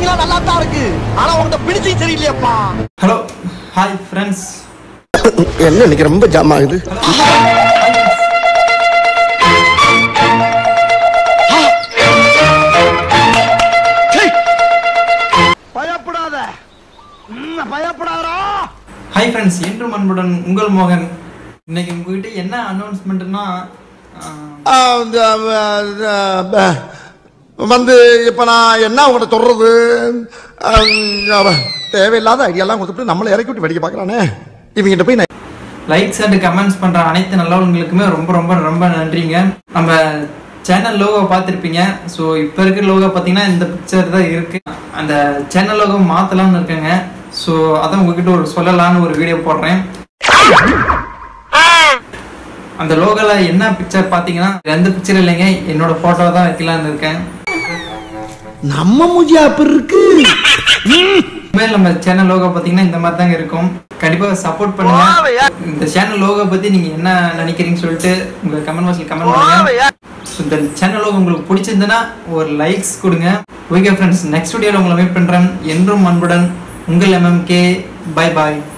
பினிஷிங்லாம் நல்லா தான் இருக்கு ஆனா உன்கிட்ட பினிஷிங் சரியில்லையாப்பா ஹலோ ஹாய் ஃப்ரெண்ட்ஸ் என்ன இன்னைக்கு ரொம்ப ஜாம் ஆகுது பயப்படாத பயப்படாதா ஹாய் ஃப்ரெண்ட்ஸ் என்றும் அன்புடன் உங்கள் மோகன் இன்னைக்கு உங்ககிட்ட என்ன அனௌன்ஸ்மெண்ட்னா வந்து இப்ப நான் என்ன உங்கள்கிட்ட சொல்றது ஆம், அவன் தேவையில்லாத ஐடியாலாம் கொடுத்துட்டு நம்மளை இறக்கி விட்டு வெடிக்க பார்க்கறானே இவங்கிட்ட போய் நான் லைக்ஸ் அண்ட் கமெண்ட்ஸ் பண்ற அனைத்து நல்லவங்களுக்குமே ரொம்ப ரொம்ப ரொம்ப நன்றிங்க நம்ம சேனல் லோகோ பார்த்துருப்பீங்க ஸோ இப்போ இருக்கிற லோகோ பார்த்தீங்கன்னா இந்த பிக்சர் தான் இருக்கு அந்த சேனல் லோகோ மாற்றலாம்னு இருக்கேங்க ஸோ அதான் உங்ககிட்ட ஒரு சொல்லலாம்னு ஒரு வீடியோ போடுறேன் அந்த லோகோல என்ன பிக்சர் பார்த்தீங்கன்னா எந்த பிக்சர் இல்லைங்க என்னோட ஃபோட்டோ தான் வைக்கலாம்னு இருக்கேன் நம்ம மூஞ்சி அப்படி இருக்கு இனிமேல் நம்ம சேனல் லோகோ பார்த்தீங்கன்னா இந்த மாதிரி தாங்க இருக்கும் கண்டிப்பாக சப்போர்ட் பண்ணுங்க இந்த சேனல் லோகோ பத்தி நீங்க என்ன நினைக்கிறீங்கன்னு சொல்லிட்டு உங்க கமெண்ட் பாக்ஸ்ல கமெண்ட் பண்ணுங்க So, இந்த சேனல் லோகோ உங்களுக்கு பிடிச்சிருந்ததுன்னா ஒரு லைக்ஸ் கொடுங்க ஓகே ஃப்ரெண்ட்ஸ் நெக்ஸ்ட் வீடியோல உங்களை மீட் பண்றேன் என்றும் அன்புடன் உங்கள் எம்எம்கே பை பாய்